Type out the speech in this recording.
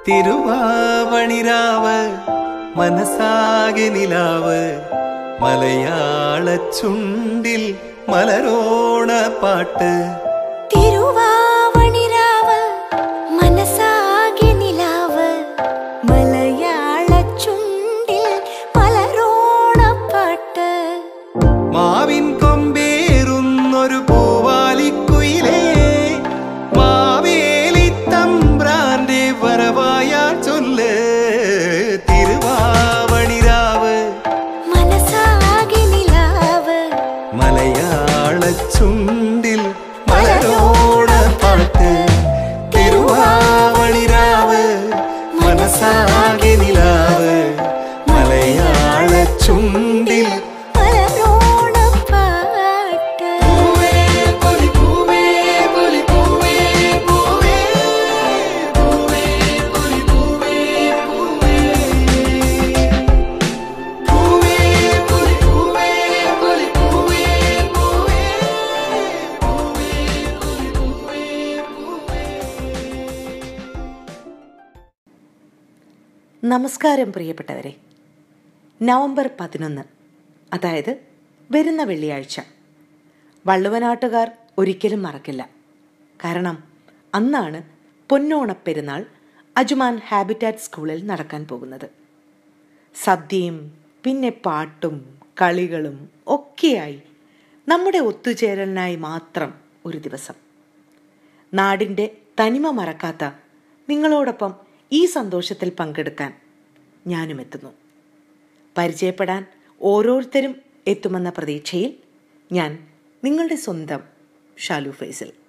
തിരുവാവണിരാവ് മനസ്സാകെ നിലാവ് മലയാള ചുണ്ടിൽ മലരോണ പാട്ട് തിരുവാവണിരാവ് മനസ്സാകെ നിലാവ് മലയാള ചുണ്ടിൽ മലരോണപ്പാട്ട് മാവിൻ കൊമ്പേറുന്നൊരു പൂവാലിക്കുയിലേ മാവേലി തമ്പ്രാന്റെ വരവായാ ചൊല്ല് തിരുവാവണിരാവ് മനസ്സാകെ നിലാവ് മലയാള ചുണ്ടിൽ മലരോണ പാട്ട് തിരുവാവണിരാവ് മനസ്സാകെ നിലാവ് മലയാള ചുണ്ടിൽ മലരോണപ്പാട്ട് പൂവേ പൊലി പൂവേ പൊലി പൂവേ പൂവേ പൂവേ പൊലി പൂവേ പൂവേ പൂവേ പൊലി പൂവേ പൊലി പൂവേ പൂവേ പൂവേ പൊലി പൂവേ പൂവേ നമസ്കാരം പ്രിയപ്പെട്ടവരെ നവംബർ പതിനൊന്ന് അതായത് വരുന്ന വെള്ളിയാഴ്ച വള്ളുവനാട്ടുകാർ ഒരിക്കലും മറക്കില്ല കാരണം അന്നാണ് പൊന്നോണപ്പെരുന്നാൾ അജുമാൻ ഹാബിറ്റാറ്റ് സ്കൂളിൽ നടക്കാൻ പോകുന്നത് സദ്യയും പിന്നെ പാട്ടും കളികളും ഒക്കെയായി നമ്മുടെ ഒത്തുചേരലിനായി മാത്രം ഒരു ദിവസം നാടിൻ്റെ തനിമ മറക്കാത്ത നിങ്ങളോടൊപ്പം ഈ സന്തോഷത്തിൽ പങ്കെടുക്കാൻ ഞാനും എത്തുന്നു പരിചയപ്പെടാൻ ഓരോരുത്തരും എത്തുമെന്ന പ്രതീക്ഷയിൽ ഞാൻ നിങ്ങളുടെ സ്വന്തം ഷാലു ഫൈസൽ